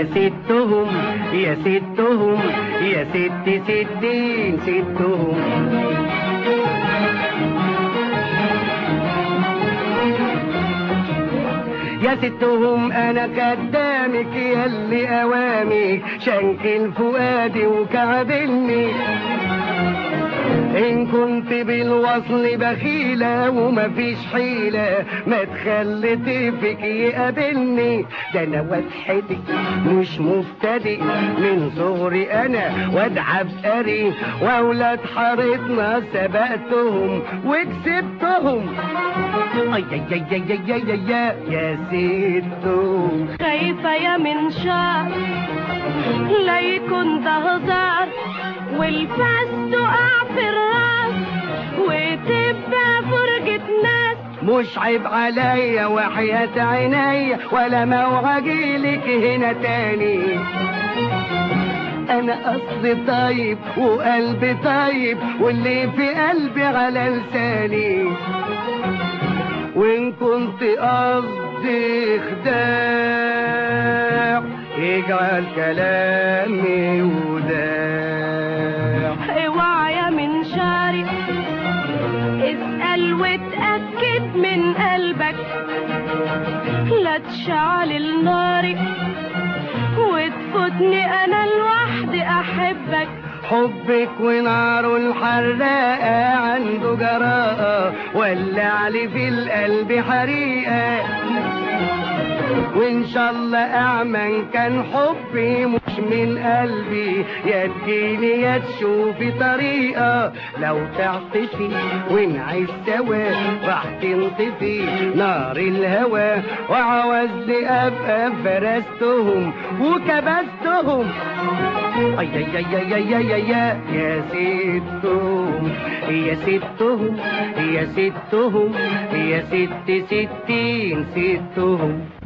يا ستهم يا ستهم يا ست ستين ستهم يا ستهم انا خدامك يلي اوامك شنكل فؤادي وكعبلني ان كنت بالوصل بخيلة ومفيش حيلة ما تخلي طيفك يقابلني ده انا وضحتك مش مبتدئ من صغري انا واد عبقري واولاد حارتنا سبقتهم وكسبتهم اي اي اي اي اي اي يا يا ستهم خايفة يا منشار لا يكون ده هزار والفاس تقع في الراس وتبقى فرجة ناس مش عيب عليا وحياة عينيا ولا موعجيلك هنا تاني انا قصدي طيب وقلبي طيب واللي في قلبي على لساني وان كنت قصدي خداع يجعل كلامي وداع اوعى يا منشاري اسأل واتأكد من قلبك لا تشعل النار وتفوتني انا لوحدي احبك حبك وناره الحراقة عنده جراءة ولع لي في القلب حريقة وان شاء الله اعمى كان حبي مش من قلبي يا تجيني يا تشوفي طريقة لو تعطفي ونعيش سوا راح تنطفي نار الهوى وعاوزني ابقى فرستهم وكبستهم اي اي اي اي اي اي اي يا يا ستهم يا ستهم يا ستهم يا ست ستين ستهم